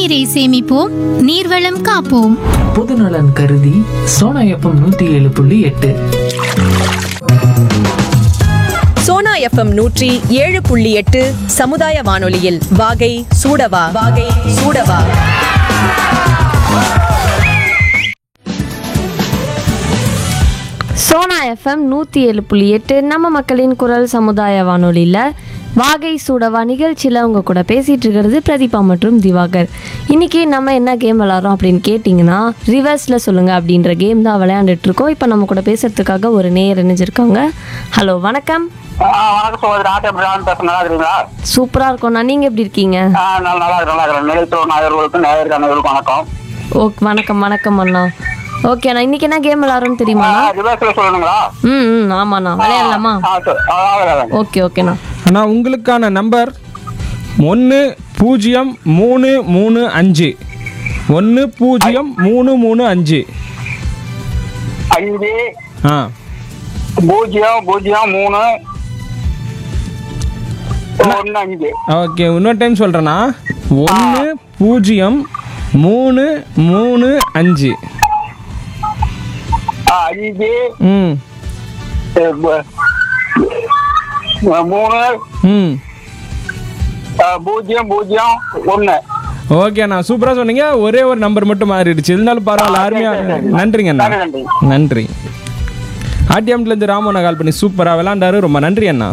நீரை சேமிப்போம் நீர்வளம் காப்போம் பொதுநலன் கருதி சோனா எஃப்எம் நூத்தி ஏழு புள்ளி எட்டு சோனா எஃப்எம் நூற்றி ஏழு புள்ளி எட்டு சமுதாய வானொலியில் வாகை சூடவா வாகை சூடவா சோனா எஃப்எம் நூற்றி ஏழு புள்ளி எட்டு நம்ம மக்களின் குரல் சமுதாய வானொலியில் வாகை சூடவா நிகழ்ச்சியில் உங்கள் கூட பேசிகிட்டு இருக்கிறது பிரதீபா மற்றும் திவாகர் இன்றைக்கி நம்ம என்ன கேம் விளாட்றோம் அப்படின்னு கேட்டிங்கன்னா ரிவர்ஸில் சொல்லுங்கள் அப்படின்ற கேம் தான் விளையாண்டுட்டு இருக்கோம் இப்போ நம்ம கூட பேசுகிறதுக்காக ஒரு நேயர் இணைஞ்சிருக்காங்க ஹலோ வணக்கம் ஆ, வணக்கம் சகோதரி ஆட்டோ பிரான் பேச நல்லா இருக்கிறீங்களா சூப்பராக இருக்கோண்ணா நீங்கள் எப்படி இருக்கீங்க ஆ, நல்லா நல்லா இருக்கிறேன் நல்லா இருக்கிறேன் நிலைத்துறை நாயர்களுக்கும் நேயர்கள் அனைவருக்கும் வணக்கம் ஓகே வணக்கம் வணக்கம் அண்ணா ஓகேண்ணா இன்றைக்கி என்ன கேம் விளாட்றோன்னு தெரியுமாண்ணா ரிவர்ஸில் சொல்லணுங்களா ம் ம் ஆமாண்ணா விளையாடலாமா ஆ சரி ஆ, விளையாடுங்க. ஓகே ஓகேண்ணா அண்ணா உங்களுக்கான நம்பர் ஒன்று பூஜ்ஜியம் மூணு மூணு அஞ்சு ஒன்று பூஜ்ஜியம் மூணு மூணு அஞ்சு அஞ்சு ஆ பூஜ்ஜியம் பூஜ்ஜியம் மூணு ஒன்று அஞ்சு ஓகே இன்னொரு டைம் சொல்கிறேண்ணா ஒன்று பூஜ்ஜியம் மூணு மூணு அஞ்சு ஆ, அஞ்சு ம் எ, ப- மூணு ம் ஆ, பூஜ்ஜியம் பூஜ்ஜியம் ஒன்று ஓகேண்ணா சூப்பராக சொன்னீங்க ஒரே ஒரு நம்பர் மட்டும் மாறிடுச்சு இருந்தாலும் பரவாயில்ல அருமையாக நன்றிங்க அண்ணா நன்றி. நன்றி ஆர்டிஎம்லேருந்து ராமண்ணா கால் பண்ணி சூப்பராக விளாண்டாரு ரொம்ப நன்றி அண்ணா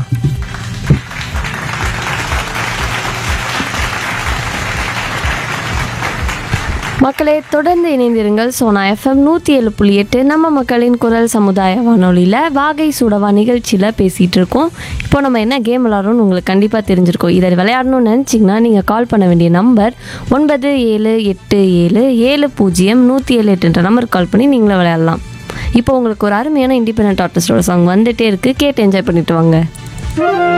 மக்களே தொடர்ந்து இணைந்திருங்கள் சோனா எஃப்எம் நூற்றி ஏழு புள்ளி எட்டு நம்ம மக்களின் குரல் சமுதாய வானொலியில் வாகை சூடவா நிகழ்ச்சியில் பேசிகிட்டு இருக்கோம் இப்போ நம்ம என்ன கேம் விளாட்றோம்னு உங்களுக்கு கண்டிப்பாக தெரிஞ்சிருக்கோம் இதை விளையாடணும்னு நினச்சிங்கன்னா நீங்கள் கால் பண்ண வேண்டிய நம்பர் ஒன்பது ஏழு எட்டு ஏழு ஏழு பூஜ்ஜியம் நூற்றி ஏழு எட்டுன்ற நம்பருக்கு கால் பண்ணி நீங்களும் விளையாடலாம் இப்போ உங்களுக்கு ஒரு அருமையான இண்டிபெண்ட் ஆர்டிஸ்டோட சாங் வந்துட்டே இருக்குது கேட்டு என்ஜாய் பண்ணிட்டு வாங்க